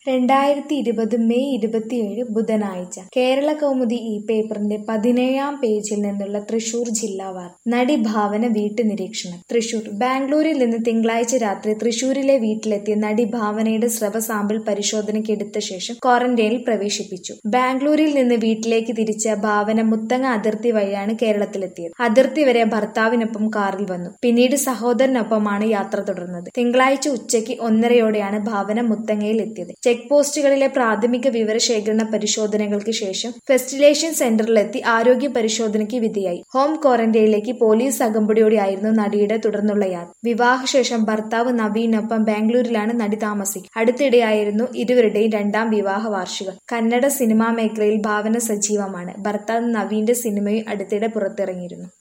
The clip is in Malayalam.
രണ്ടായിരത്തി ഇരുപത് മെയ് ഇരുപത്തിയേഴ് ബുധനാഴ്ച കേരള കൗമുദി ഈ പേപ്പറിന്റെ പതിനേഴാം പേജിൽ നിന്നുള്ള തൃശൂർ ജില്ലാ വാർത്ത നടി ഭാവന വീട്ടുനിരീക്ഷണം തൃശൂർ ബാംഗ്ലൂരിൽ നിന്ന് തിങ്കളാഴ്ച രാത്രി തൃശൂരിലെ വീട്ടിലെത്തിയ നടി ഭാവനയുടെ സ്രവ സാമ്പിൾ പരിശോധനയ്ക്കെടുത്ത ശേഷം ക്വാറന്റൈനിൽ പ്രവേശിപ്പിച്ചു ബാംഗ്ലൂരിൽ നിന്ന് വീട്ടിലേക്ക് തിരിച്ച ഭാവന മുത്തങ്ങ അതിർത്തി വഴിയാണ് കേരളത്തിലെത്തിയത് അതിർത്തി വരെ ഭർത്താവിനൊപ്പം കാറിൽ വന്നു പിന്നീട് സഹോദരനൊപ്പമാണ് യാത്ര തുടർന്നത് തിങ്കളാഴ്ച ഉച്ചയ്ക്ക് ഒന്നരയോടെയാണ് ഭാവന മുത്തങ്ങയിൽ എത്തിയത് ചെക്ക് പോസ്റ്റുകളിലെ പ്രാഥമിക വിവരശേഖരണ പരിശോധനകൾക്ക് ശേഷം ഫെസ്റ്റിലേഷൻ സെന്ററിലെത്തി ആരോഗ്യ പരിശോധനയ്ക്ക് വിധേയായി ഹോം ക്വാറന്റൈനിലേക്ക് പോലീസ് അകമ്പടിയോടെയായിരുന്നു നടിയുടെ തുടർന്നുള്ള യാത്ര വിവാഹശേഷം ഭർത്താവ് നവീനൊപ്പം ബാംഗ്ലൂരിലാണ് നടി താമസിക്കുക അടുത്തിടെയായിരുന്നു ഇരുവരുടെയും രണ്ടാം വിവാഹ വാർഷികം കന്നഡ സിനിമാ മേഖലയിൽ ഭാവന സജീവമാണ് ഭർത്താവ് നവീന്റെ സിനിമയും അടുത്തിടെ പുറത്തിറങ്ങിയിരുന്നു